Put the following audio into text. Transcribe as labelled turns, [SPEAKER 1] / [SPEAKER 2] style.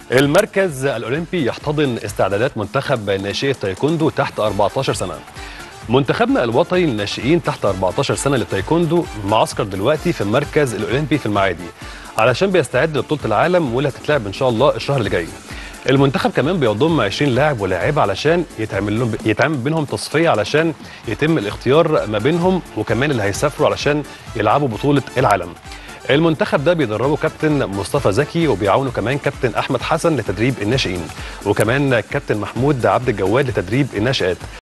[SPEAKER 1] المركز الأولمبي يحتضن استعدادات منتخب ناشئي التايكوندو تحت 14 سنة منتخبنا الوطني للناشئين تحت 14 سنة للتايكوندو معسكر دلوقتي في المركز الأولمبي في المعادي علشان بيستعد لبطولة العالم واللي هتتلعب إن شاء الله الشهر اللي جاي المنتخب كمان بيضم 20 لاعب ولاعيبه علشان يتعمل لهم يتعمل بينهم تصفيه علشان يتم الاختيار ما بينهم وكمان اللي هيسافروا علشان يلعبوا بطوله العالم. المنتخب ده بيدربه كابتن مصطفى زكي وبيعاونه كمان كابتن احمد حسن لتدريب الناشئين وكمان كابتن محمود عبد الجواد لتدريب الناشئات